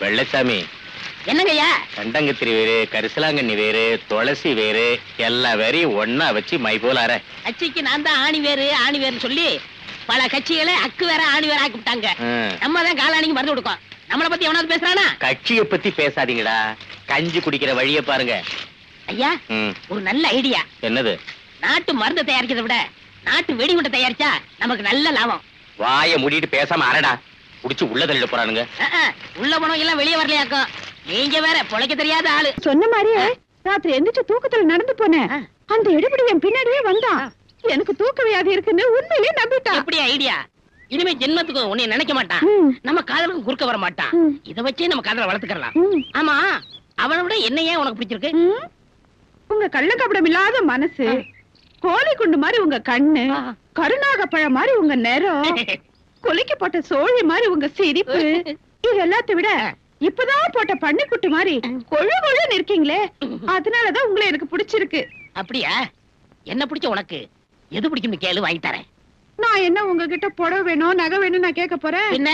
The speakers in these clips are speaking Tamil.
வெள்ளசாமி என்னங்கய்யா கண்டங்கத்திரி வேறு கரிசலாங்கண்ணி வேறு துளசி வேறு எல்லா வேறையும் ஒன்னா வச்சு மை போல அற கட்சிக்கு நான் தான் ஆணி வேறு ஆணி வேறு சொல்லி பல கட்சிகளை அக்கு வேற ஆணி வேற ஆக்கி விட்டாங்க நம்ம தான் காலாணிக்கு மருந்து கொடுக்கோம் நம்மளை பத்தி எவனாவது பேசுறானா கட்சியை பத்தி பேசாதீங்கடா கஞ்சி குடிக்கிற வழிய பாருங்க ஐயா ம், ஒரு நல்ல ஐடியா என்னது நாட்டு மருந்து தயாரிக்கிறதை விட நாட்டு வெடிகுண்டை தயாரிச்சா நமக்கு நல்ல லாபம் வாய மூடிட்டு பேசாம அரடா குடிச்சு உள்ள தள்ளிட போறானுங்க அஹ், அஹ், உள்ள போனவங்க எல்லாம் வெளியே வரலையாக்கும் நீங்க வேற பொழைக்க தெரியாத ஆளு சொன்ன மாதிரியே ராத்திரி எந்திரிச்சு தூக்கத்துல நடந்து போனேன் ஆ. அந்த எடுபடி என் பின்னாடியே வந்தான் எனக்கு தூக்க வியாதி இருக்குன்னு உண்மையிலேயே நம்பிட்டான் எப்படி ஐடியா இனிமே ஜென்மத்துக்கு உன்னை நினைக்க மாட்டான் ம். நம்ம காதலுக்கு குறுக்க வர மாட்டான் ம். இத வச்சே நம்ம காதலை வளர்த்துக்கலாம் ம். ஆமா அவனை விட என்ன ஏன் உனக்கு பிடிச்சிருக்கு ம். உங்க கள்ளக்கபடம் இல்லாத மனசு கோழி குண்டு மாதிரி உங்க கண்ணு ஆ. கருணாகப்பழம் மாதிரி உங்க நேரம் குலுக்கி போட்ட சோழி மாதிரி உங்க சிரிப்பு இது எல்லாத்தை விட இப்பதான் போட்ட பன்னிக்குட்டி மாதிரி கொழு கொழுன்னு இருக்கீங்களே அதனாலதான் உங்களை எனக்கு பிடிச்சிருக்கு அப்படியா என்ன பிடிச்ச உனக்கு எது பிடிக்கும்னு கேளு வாங்கி தரேன் நான் என்ன உங்ககிட்ட புடவை வேணும் நகை வேணும் நான் கேட்க போறேன் என்ன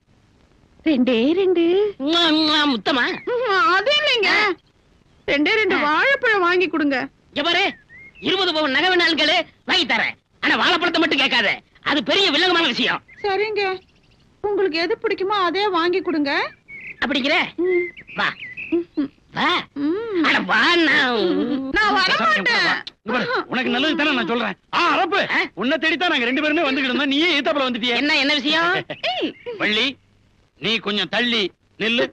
ரெண்டே ரெண்டு ம்மா, ம்மா, முத்தமா ம்ஹும், அது இல்லைங்க ரெண்டே ரெண்டு வாழைப்பழம் வாங்கி கொடுங்க இங்க பாரு இருபது பவுன் நகை வேணாலும் கேளு வாங்கி தரேன் ஆனா வாழைப்பழத்தை மட்டும் கேட்காத அது பெரிய வில்லங்கமான விஷயம் சரிங்க உங்களுக்கு எது பிடிக்குமோ அதே வாங்கி கொடுங்க அப்படிங்கிற ம். வா ம்ஹும். வா ம். அட வா நான் நான் வரமாட்டேன் இங்க பாரு, உனக்கு நல்லது தானே நான் சொல்றேன் ஆ அரப்பு ஆ? உன்னை தேடித்தான் நாங்க ரெண்டு பேருமே வந்துகிட்டு இருந்தோம் நீயே ஈத்தாப்புல வந்துட்டியே என்ன என்ன விஷயம் ஏய். வள்ளி நீ கொஞ்சம் தள்ளி நில்லு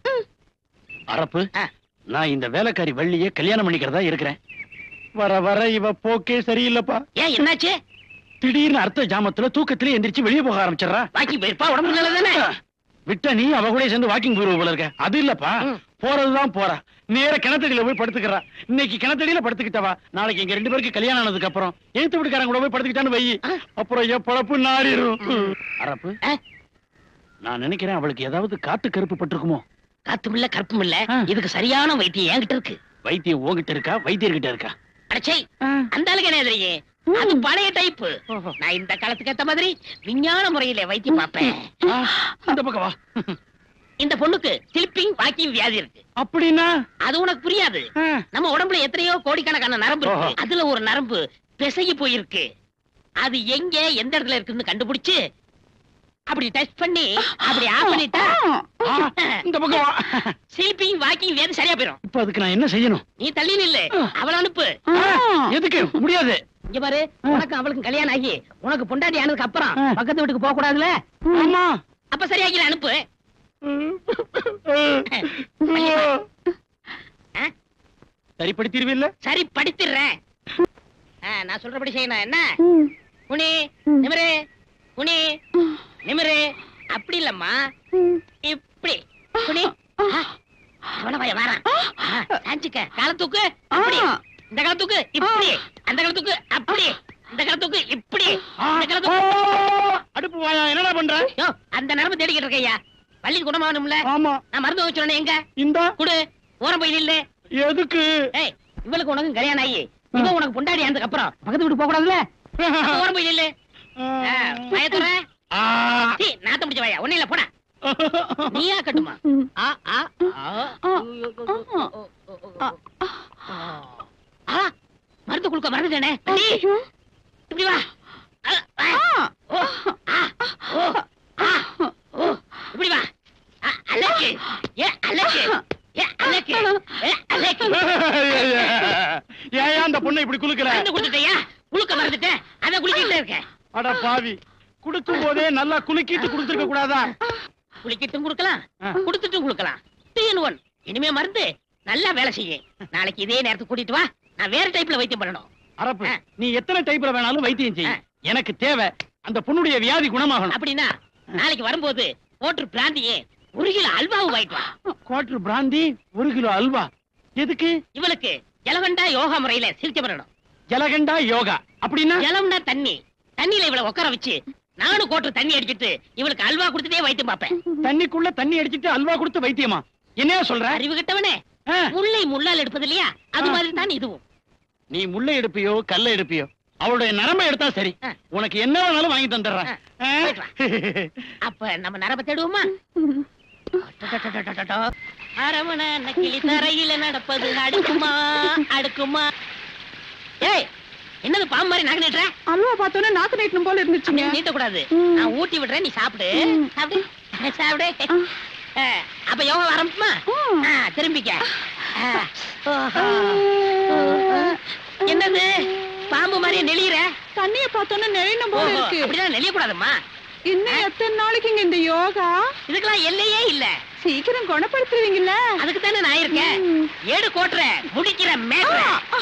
அரப்பு ஆ. நான் இந்த வேலைக்காரி வள்ளிய கல்யாணம் பண்ணிக்கிறதா இருக்கிறேன் வர வர இவ போக்கே சரியில்லைப்பா ஏன் என்னாச்சு திடீர்னு அர்த்த ஜாமத்துல தூக்கத்திலே எந்திரிச்சு வெளியே போக ஆரம்பிச்சிடுறா வாக்கி போயிருப்பா உடம்பு நல்லதானே விட்ட நீ அவ கூட சேர்ந்து வாக்கிங் போயிருவ போல இருக்க அது இல்லப்பா ம். போறதுதான் போறா நேர கிணத்தடியில போய் படுத்துக்கிறா இன்னைக்கு கிணத்தடியில படுத்துக்கிட்டவா நாளைக்கு எங்க ரெண்டு பேருக்கு கல்யாணம் ஆனதுக்கு அப்புறம் எழுத்து வீட்டுக்காரங்க கூட போய் படுத்துக்கிட்டான்னு வை அப்புறம் என் பொழப்பு நாரிடும் அரப்பு ஆ? நான் நினைக்கிறேன் அவளுக்கு ஏதாவது காத்து கருப்பு பட்டிருக்குமோ காத்தும் இல்ல கற்பும் இல்ல ஆ. இதுக்கு சரியான வைத்தியம் என்கிட்ட இருக்கு வைத்தியம் உங்ககிட்ட இருக்கா வைத்தியர்கிட்ட இருக்கா அடச்சை அந்த ஆளுக்கு என்ன தெரியும் அது பழைய டைப்பு நான் இந்த காலத்துக்கு ஏத்த மாதிரி விஞ்ஞான முறையில வைத்தியம் பார்ப்பேன் ஆ, இந்த பக்கம் வா இந்த பொண்ணுக்கு ஸ்லிப்பிங் வாக்கிங் வியாதி இருக்கு அப்படின்னா அது உனக்கு புரியாது ஆ, நம்ம உடம்புல எத்தனையோ கோடிக்கணக்கான நரம்பு இருக்கு ஓஹோ. அதுல ஒரு நரம்பு பிசகி போயிருக்கு அது எங்க எந்த இடத்துல இருக்குன்னு கண்டுபிடிச்சு அப்படி டெஸ்ட் பண்ணி அப்படி ஆஃப் பண்ணிட்டா ஆ, இந்த பக்கம் வா ஸ்லீப்பிங் வாக்கிங் வியாதி சரியா போயிடும் இப்ப அதுக்கு நான் என்ன செய்யணும் நீ தள்ளி நில்லு அவள அனுப்பு ஆ, எதுக்கு முடியாது இங்க பாரு உனக்கு அவளுக்கு கல்யாணம் ஆகி உனக்கு பொண்டாட்டி ஆனதுக்கு அப்புறம் ஆ. பக்கத்து வீட்டுக்கு போக கூடாதுல ஆமா அப்ப சரியாக்கி அனுப்பு ஆ? சரிப்படுத்திடுவில்ல சரி படித்துறேன் நான் சொல்றபடி செய்யணும் என்ன ம். குனி ம். நிமிரு குனி நிமிரு அப்படி இல்லம்மா ம். இப்படி குனி எவ்வளவு வாரான் சாஞ்சுக்க காலத்துக்கு அப்படி ஆ. இந்த காலத்துக்கு இப்படி அந்த காலத்துக்கு அப்படி இந்த காலத்துக்கு இப்படி இந்த ஆ, காலத்துக்கு அடுப்பு வாயா என்னடா பண்ற யோ, அந்த நரம்பு தேடிக்கிட்டு இருக்கையா பள்ளி குணமாகணும்ல ஆமா நான் மருந்து வாங்க சொன்னேன் எங்க இந்த குடு ஓரம் போய் நில்லு எதுக்கு ஏய் இவளுக்கு உனக்கு கல்யாணம் ஆகி இவன் உனக்கு பொண்டாடி ஆனதுக்கு அப்புறம் பக்கத்து வீட்டு போக கூடாதுல்ல அப்ப ஓரம் போய் நில்லு பயத்துற ஆ. சீ நாத்த முடிச்ச வாயா ஒண்ணு இல்ல போடா நீயா கட்டுமா ம். ஆ ஆ ஆ ஆ. ஆ மருந்து குடுக்க மறந்துட்டேனே தள்ளி, ஐயோ. இப்படி வா ஆ, ஆ. ஆ. ஓ ஆ ஓ ஆ ஓ இப்படி வா ஆ, அலக்கு ஏ அலக்கு ஏ அலக்கு ஏ அலக்கு ஏன் அந்த பொண்ணை இப்படி குலுக்கல மருந்து கொடுத்துட்டியா குளுக்க மறந்துட்டேன் அதான் குளிக்கிட்டே இருக்கேன் அட பாவி குடுக்கும் போதே நல்லா குலுக்கிட்டு குடுத்துருக்க கூடாதா குளிக்கிட்டும் கொடுக்கலாம் ஆ. கொடுத்துட்டும் கொடுக்கலாம் டூ இன் ஒன் இனிமே மருந்து நல்லா வேலை செய்யும் நாளைக்கு இதே நேரத்துக்கு கூட்டிட்டு வா நான் வேற டைப்ல வைத்தியம் பண்ணணும் அரப்பு ஆ. நீ எத்தனை டைப்ல வேணாலும் வைத்தியம் ஆ. செய் எனக்கு தேவை அந்த பொண்ணுடைய வியாதி குணமாகணும் அப்படின்னா நாளைக்கு வரும்போது ஓட்டு பிராந்தியே ஒரு கிலோ அல்வாவும் வாங்கிட்டு வா குவார்டர் பிராந்தி ஒரு கிலோ அல்வா எதுக்கு இவளுக்கு ஜலகண்டா யோகா முறையில சிகிச்சை பண்ணணும் ஜலகண்டா யோகா அப்படின்னா ஜலம்னா தண்ணி தண்ணியில இவளை உட்கார வச்சு நானும் கோட்டு தண்ணி அடிச்சிட்டு இவளுக்கு அல்வா கொடுத்துட்டே வைத்தியம் பார்ப்பேன் தண்ணிக்குள்ள தண்ணி அடிச்சிட்டு அல்வா கொடுத்து வைத்தியமா என்னையா சொல்ற அறிவு கிட்டவனே ஆ, முல்லை முள்ளால் எடுப்பது இல்லையா அது ஆ. மாதிரி தான் இதுவும் நீ முல்லை எடுப்பியோ கல்ல எடுப்பியோ அவளுடைய நரம்ப எடுத்தா சரி ஆ. உனக்கு என்ன வேணாலும் வாங்கி தந்துடுறேன் ஆ, போயிட்டு அப்ப நம்ம நரம்ப தேடுவோமா டடடடடடடா. அரவண நக்கிலி தரையில நடப்பது அடுக்குமா அடுக்குமா ஏய் என்னது பாம்பு மாதிரி நகை நீட்டுற அல்வா பார்த்தோன்னே நாக்கு நீட்டணும் போல இருந்துச்சுங்க நீட்ட கூடாது ம். நான் ஊட்டி விடுறேன் நீ சாப்பிடு ம். சாப்பிடு சாப்பிடு ஆ. ஆ, அப்ப யோகா ஆரம்பிக்குமா ம். ஆ, திரும்பிக்க ஆ, ஓஹோ. என்னது பாம்பு மாதிரியே நெளியிற தண்ணிய பார்த்தோன்னே நினைணும் போல ஓஹோ, இருக்கு அப்படிதான் நெளிய கூடாதும்மா இன்னும் எத்தனை நாளைக்குங்க இந்த யோகா இதுக்கெல்லாம் எல்லையே இல்ல சீக்கிரம் குணப்படுத்துவீங்கல்ல அதுக்கு தானே நான் இருக்கேன் ம். ஏடு கோட்டுற முடிக்கிற மேட்ற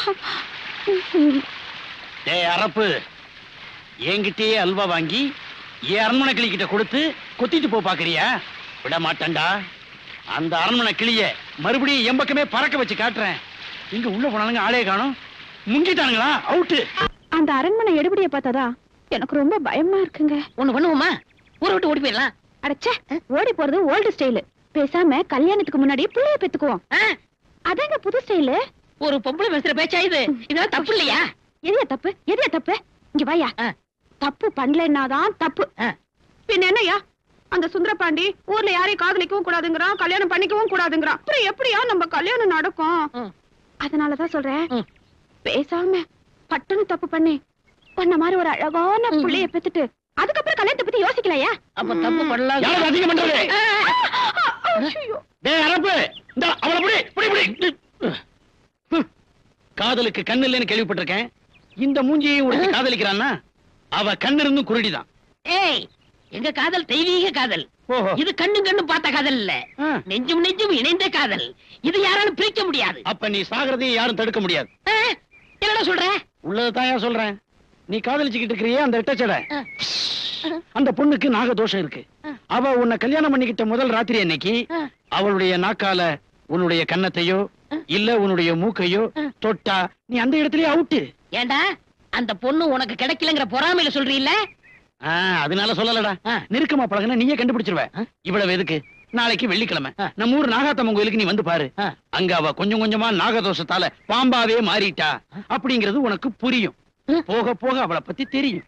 டேய் அரப்பு என்கிட்டயே அல்வா வாங்கி என் அரண்மனை கிளி கிட்ட கொடுத்து கொத்திட்டு போ பாக்குறியா விட மாட்டேன்டா அந்த அரண்மனை கிளிய மறுபடியும் என் பக்கமே பறக்க வச்சு காட்டுறேன் இங்க உள்ள போனானுங்க ஆளே காணும் முங்கிட்டானுங்களா அவுட்டு அந்த அரண்மனை எடுபடிய பார்த்தாதா எனக்கு ரொம்ப பயமா இருக்குங்க ஒண்ணு பண்ணுவோமா ஊரை விட்டு ஓடி போயிடலாம் அடச்சே ஓடி போறது ஓல்டு ஸ்டைல் பேசாம கல்யாணத்துக்கு முன்னாடி புள்ளைய பெத்துக்குவோம் ஆ, அதாங்க புது ஸ்டைலு ஒரு பொம்பளை பேசுற பேச்சா இது இதெல்லாம் தப்பு இல்லையா எதையா தப்பு எதையா தப்பு இங்க வாயா ஆ. தப்பு பண்ணலன்னாதான் தப்பு ஆ. பின்ன என்னய்யா அந்த சுந்தரபாண்டி ஊர்ல யாரையும் காதலிக்கவும் கூடாதுங்கிறான் கல்யாணம் பண்ணிக்கவும் கூடாதுங்கிறான் அப்புறம் எப்படியா நம்ம கல்யாணம் நடக்கும் ம். அதனாலதான் சொல்றேன் ம். பேசாம பட்டுன்னு தப்பு பண்ணி உன்ன மாதிரி ஒரு அழகான ம். புள்ளைய பெத்துட்டு அதுக்கப்புறம் கல்யாணத்தை பத்தி யோசிக்கலையா அப்ப தப்பு பண்ணலாம் யாரும் அதிகம் பண்றது ஐயோ. டேய் அரப்பு இந்த அவளை புடி புடி புடி ஹம். காதலுக்கு கண்ணு இல்லைன்னு கேள்விப்பட்டிருக்கேன் இந்த மூஞ்சியையும் ஒருத்தி காதலிக்கிறான்னா அவ கண்ணு இருந்தும் குருடிதான் ஏய் எங்க காதல் தெய்வீக காதல் ஓஹோ இது கண்ணும் கண்ணும் பார்த்த காதல் இல்ல ஆ. நெஞ்சும் நெஞ்சும் இணைந்த காதல் இது யாராலும் பிரிக்க முடியாது அப்ப நீ சாகிறதையும் யாரும் தடுக்க முடியாது ஆ, என்னடா சொல்ற உள்ளதான் ஏன் சொல்றேன் நீ காதலிச்சுக்கிட்டு இருக்கிறியே அந்த எட்டச்சடை ஆ. அந்த பொண்ணுக்கு நாகதோஷம் இருக்கு அவ உன்னை கல்யாணம் பண்ணிக்கிட்ட முதல் ராத்திரி அன்னைக்கு ஆ. அவளுடைய நாக்கால உன்னுடைய கன்னத்தையோ இல்ல உன்னுடைய மூக்கையோ தொட்டா நீ அந்த இடத்துலயே அவுட்டு ஏண்டா அந்த பொண்ணு உனக்கு கிடைக்கலங்கிற பொறாமையில சொல்றீல்ல அதனால சொல்லலடா ஆ. நெருக்கமா பழகுனா நீயே கண்டுபிடிச்சிருவ இவ்வளவு எதுக்கு நாளைக்கு வெள்ளிக்கிழமை ஆ. நம்ம ஊர் நாகாத்தம்மன் கோயிலுக்கு நீ வந்து பாரு ஆ. அங்க அவ கொஞ்சம் கொஞ்சமா நாகதோஷத்தால பாம்பாவே மாறிட்டா அப்படிங்கிறது உனக்கு புரியும் ம். போக போக அவளை பத்தி தெரியும்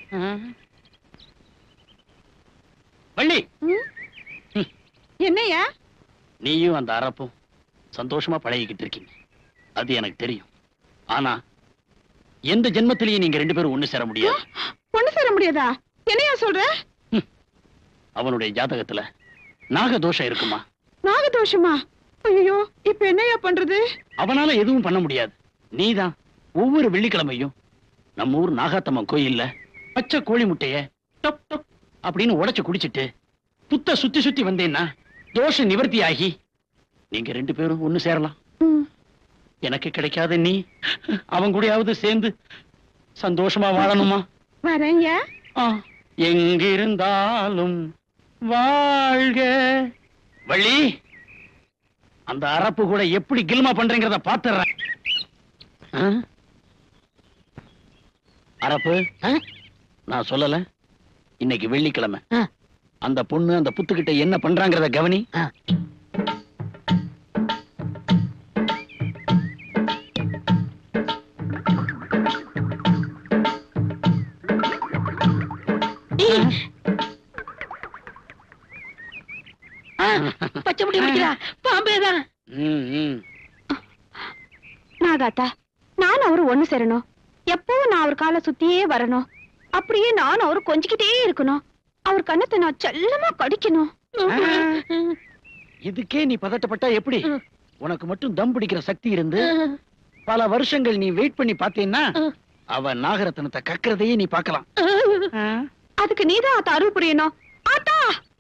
வள்ளி ம்? என்னய்யா நீயும் அந்த அரப்பும் சந்தோஷமா பழகிக்கிட்டு இருக்கீங்க அது எனக்கு தெரியும் ஆனா எந்த ஜென்மத்திலேயே நீங்க ரெண்டு பேரும் ஒண்ணு சேர முடியாது பொண்ணு சேர முடியாதா என்னையா சொல்ற அவனுடைய ஜாதகத்துல நாகதோஷம் இருக்குமா நாகதோஷமா ஐயோ இப்ப என்னய்யா பண்றது அவனால எதுவும் பண்ண முடியாது நீதான் ஒவ்வொரு வெள்ளிக்கிழமையும் நம்ம ஊர் நாகாத்தம்மன் கோயில்ல பச்சை கோழி முட்டைய டொக் டொக் அப்படின்னு உடைச்சு குடிச்சிட்டு புத்த சுத்தி சுத்தி வந்தேன்னா தோஷ நிவர்த்தி ஆகி நீங்க ரெண்டு பேரும் ஒண்ணு சேரலாம் ம். எனக்கு கிடைக்காத நீ அவன் கூடயாவது சேர்ந்து சந்தோஷமா வாழணுமா வரேன்யா ஆ, எங்கிருந்தாலும் வாழ்க வள்ளி அந்த அரப்பு கூட எப்படி கில்மா பண்றேங்கிறத பாத்துறேன் ஆ? அரப்பு ஆ? நான் சொல்லல இன்னைக்கு வெள்ளிக்கிழமை ஆ. அந்த பொண்ணு அந்த புத்துக்கிட்ட என்ன பண்றாங்கிறத கவனி ஆ. ஆ, பச்சை முடி முடிக்கிறா பாம்பேதான் ம், ம். நாகாத்தா நானும் அவரு ஒண்ணு சேரணும் எப்பவும் நான் அவர் காலை சுத்தியே வரணும் அப்படியே நானும் அவரு கொஞ்சிக்கிட்டே இருக்கணும் அவர் கண்ணத்தை நான் செல்லமா கடிக்கணும் இதுக்கே நீ பதட்டப்பட்டா எப்படி உனக்கு மட்டும் தம் பிடிக்கிற சக்தி இருந்து பல வருஷங்கள் நீ வெயிட் பண்ணி பார்த்தேன்னா அவ நாகரத்னத்தை கக்கறதையே நீ பார்க்கலாம் அதுக்கு நீதான் ஆத்தா அருள் புரியணும் ஆத்தா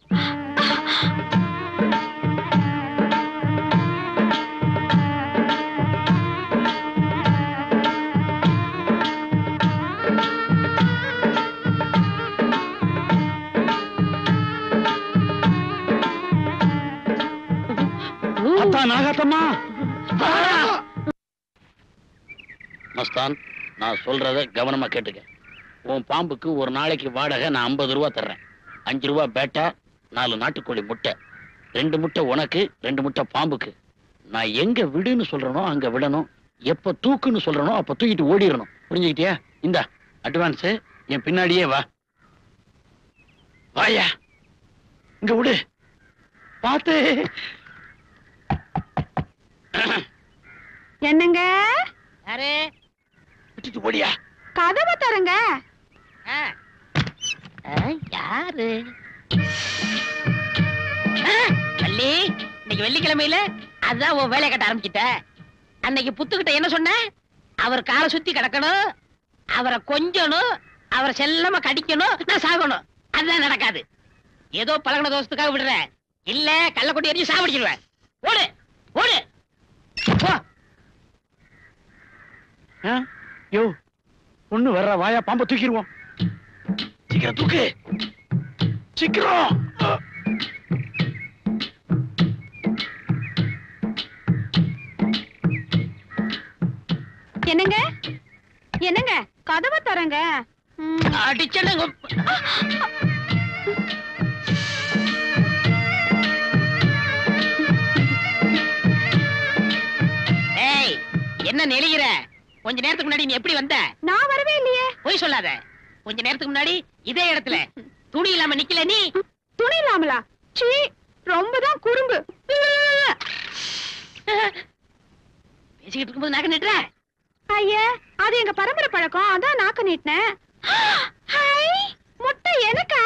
அத்தா நாகாத்தம்மா மஸ்தான் நான் சொல்றத கவனமா கேட்டுக்க உன் பாம்புக்கு ஒரு நாளைக்கு வாடகை நான் ஐம்பது ரூபா தர்றேன் அஞ்சு ரூபா பேட்டா நாலு நாட்டுக்கோழி முட்டை ரெண்டு முட்டை உனக்கு ரெண்டு முட்டை பாம்புக்கு நான் எங்க விடுன்னு சொல்றேனோ அங்க விடணும் எப்ப தூக்குன்னு சொல்றேனோ அப்ப தூக்கிட்டு ஓடிடணும் புரிஞ்சுக்கிட்டியா இந்த அட்வான்ஸ் என் பின்னாடியே வா வாயா இங்க விடு பாத்து என்னங்க யாரு விட்டுட்டு ஓடியா கதவை தரங்க ஆ. ஆ, யாரு ஆ, வள்ளி இன்னைக்கு வெள்ளிக்கிழமையில அதான் உன் வேலையை கட்ட ஆரம்பிச்சிட்ட அன்னைக்கு புத்துக்கிட்ட என்ன சொன்ன அவர் காலை சுத்தி கிடக்கணும் அவரை கொஞ்சணும் அவரை செல்லமா கடிக்கணும் நான் சாகணும் அதுதான் நடக்காது ஏதோ பழகின தோசத்துக்காக விடுற இல்ல கள்ளக்கொட்டி எரிஞ்சு சாவடிச்சிருவேன் ஓடு ஓடு போ ஆ? யோ ஒண்ணு வர்ற வாயா பாம்பை தூக்கிடுவோம் சீக்கிரம் தூக்கு சீக்கிரம் ஆ. என்னங்க என்னங்க கதவை தரங்க ம். அடிச்சனுங்க ஏய் என்ன நெளிகிற கொஞ்ச நேரத்துக்கு முன்னாடி நீ எப்படி வந்த நான் வரவே இல்லையே பொய் சொல்லாத கொஞ்ச நேரத்துக்கு முன்னாடி இதே இடத்துல துணி இல்லாம நிக்கல நீ துணி இல்லாமலா சீ ரொம்பதான் குறும்பு பேசிக்கிட்டு இருக்கும்போது நாக்க நிட்டுற ஐயே அது எங்க பரம்பரை பழக்கம் அதான் நாக்க நீட்டினேன் ஹை, முட்டை எனக்கா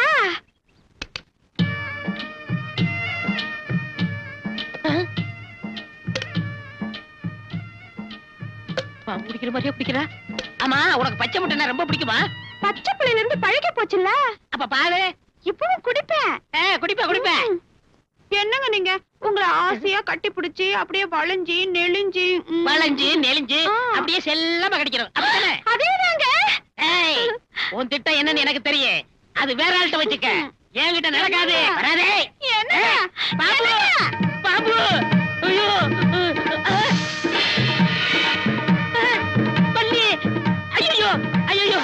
பாம்பு பிடிக்கிற மாதிரியே பிடிக்கிறா ஆமா உனக்கு பச்சை முட்டைனா ரொம்ப பிடிக்குமா பச்சை பிள்ளையில இருந்து பழகி போச்சுல்ல அப்ப பாரு இப்பவும் குடிப்பேன் ஏ குடிப்ப குடிப்ப ம். என்னங்க நீங்க உங்களை ஆசையா கட்டி பிடிச்சி அப்படியே வளைஞ்சி நெளிஞ்சி ம். வளைஞ்சு நெளிஞ்சு ஆ. அப்படியே செல்லமா கடிக்கணும் அப்படித்தானே அதேதாங்க ஏய் உன் திட்டம் என்னன்னு எனக்கு தெரியும் அது வேற ஆள்கிட்ட வச்சுக்க என்கிட்ட நடக்காது வராதே என்ன ஏய், பாபு பாபு ஐயோ ஆ. ஆ, பல்லி ஐயோ ஐயோ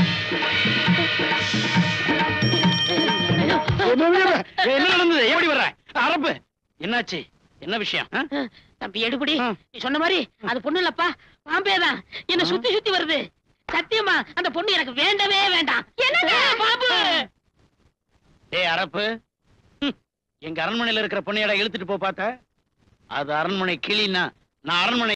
என்ன நடந்தது எப்படி வர்ற அரப்பு என்னாச்சு என்ன விஷயம் ஆ? தம்பி எடுபடி ஆ. நீ சொன்ன மாதிரி அது பொண்ணு இல்லப்பா பாம்பேதான் என்ன ஆ. சுத்தி சுத்தி வருது சத்தியமா அந்த பொண்ணு எனக்கு வேண்டவே வேண்டாம் என்னங்க? பாபு ஏய் அரப்பு ஹம், எங்க அரண்மனையில இருக்கிற பொண்ணையடா இழுத்துட்டு போ பார்த்த அது அரண்மனை கிளின்னா நான் அரண்மனை